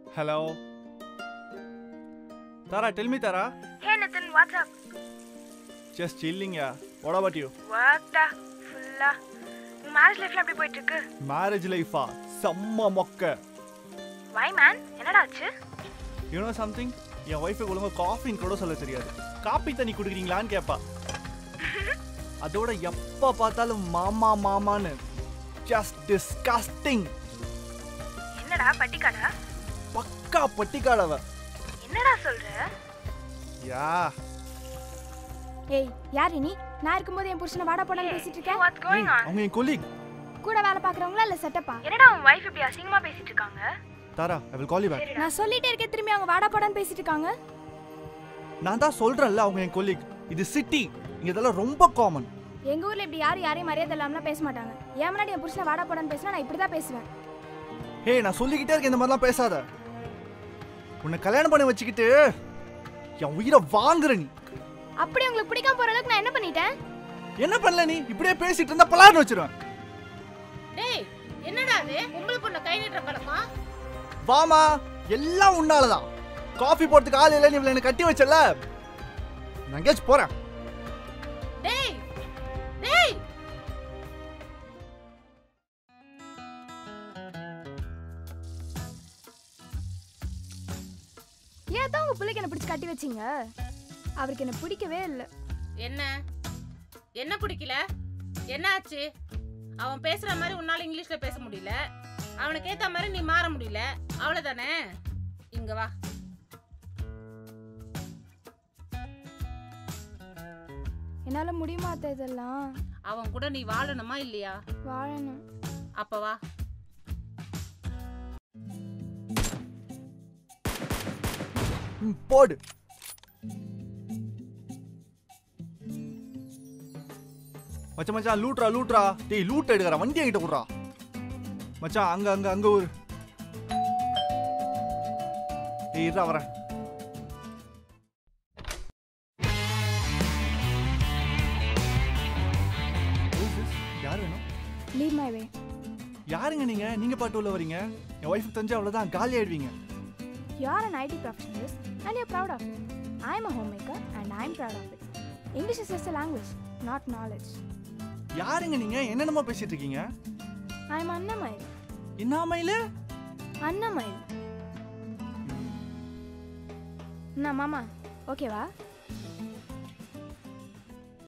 Hello. Tara, tell me, Tara. Hey Nathan, what's up? Just chilling, yeah. What about you? ஒர்க்டா ஃபுல்லா உன் marriage லைஃப்ல எப்படி போயிட்டு இருக்கு மேரேஜ் லைஃபா செம்ம மொக்க வை மேன் என்னடா ஆச்சு யூனோ சம்திங் என் ஒய்ஃபுக்கு ஒழுங்கா காஃபின்னு கூட சொல்ல தெரியாது காப்பி தண்ணி குடிக்கிறீங்களான்னு கேட்பா அதோட எப்போ பார்த்தாலும் மாமா மாமான்னு ஜஸ்ட் டிஸ்கஸ்டிங் என்னடா பட்டிக்காடா பக்கா பட்டிக்காடவ என்னடா சொல்ற யா ஏய் யார் நீ நான் இருக்கும்போது என் புருஷனை வாடா போடான்னு பேசிட்டு இருக்க வாட்ஸ் கோயிங் ஆன் அவங்க என் கொலீக் கூட வேலை பார்க்குறவங்களா இல்லை செட்டப்பா என்னடா உன் வைஃப் இப்படி அசிங்கமா பேசிட்டு இருக்காங்க Thara I will call you back நான் சொல்லிட்டே இருக்கேன் திரும்பி அவங்க வாடா போடான்னு பேசிட்டு இருக்காங்க நான் தான் சொல்றேன்ல அவங்க என் கொலீக் இது சிட்டி இங்க இதெல்லாம் ரொம்ப காமன் எங்க ஊர்ல இப்படி யாரும் யாரையும் மரியாதை இல்லாமலாம் பேச மாட்டாங்க ஏன் முன்னாடி என் புருஷனை வாடா போடான்னு பேசினா நான் இப்படி தான் பேசுவேன் ஹே நான் சொல்லிக்கிட்டே இருக்கேன் இந்த மாதிரிலாம் பேசாத உன்னை கல்யாணம் பண்ணி வச்சுக்கிட்டு என் உயிரை வாங்குற நீ அப்படி உங்களுக்கு பிடிக்காம போற அளவுக்கு நான் என்ன பண்ணிட்டேன் என்ன பண்ணல நீ இப்படியே பேசிட்டு இருந்தா பலான்னு வச்சிருவேன் டேய் என்னடா அது பொம்பளை பொண்ணை கை நீட்டுற பழக்கம் வாமா எல்லாம் உன்னாலதான் காஃபி போறதுக்கு ஆள் இல்லை நீ இவளை எனக்கு கட்டி வச்சல நான் எங்கேயாச்சும் போறேன் டேய் டேய் ஏன் தான் உங்க பிள்ளைக்கு என்ன பிடிச்சி கட்டி வச்சீங்க அவருக்கு என்ன பிடிக்கவே இல்லை என்ன என்ன பிடிக்கல என்ன ஆச்சு அவன் பேசுற மாதிரி உன்னால இங்கிலீஷ்ல பேச முடியல அவனுக்கு ஏத்த மாதிரி நீ மாற முடியல அவ்வளவுதானே இங்க வா என்னால முடியுமா அத்தை இதெல்லாம் அவன் கூட நீ வாழணுமா இல்லையா வாழணும் அப்ப வா ம், போடு மச்சான் மச்சான் லூட்ரா லூட்ரா டேய் லூட் எடுக்கறா வண்டி என்கிட்ட விட்றா மச்சான் அங்க அங்க அங்க ஒரு டேய் இருடா வரேன் Who is this? யார் வேணும் லீவ் மை வே யாருங்க நீங்க நீங்க பாட்டு உள்ள வரீங்க என் ஒய்ஃப் தெரிஞ்சு அவ்வளவுதான் காலி ஆயிடுவீங்க You are an IT professionalist and you're proud of it. I'm a homemaker and I'm proud of it. English is just a language, not knowledge. யாருங்க நீங்க என்னென்னமோ பேசிட்டு இருக்கீங்க I'm அன்னமயில் என்ன மயிலு அன்னமயில் என்ன மாமா ஓகேவா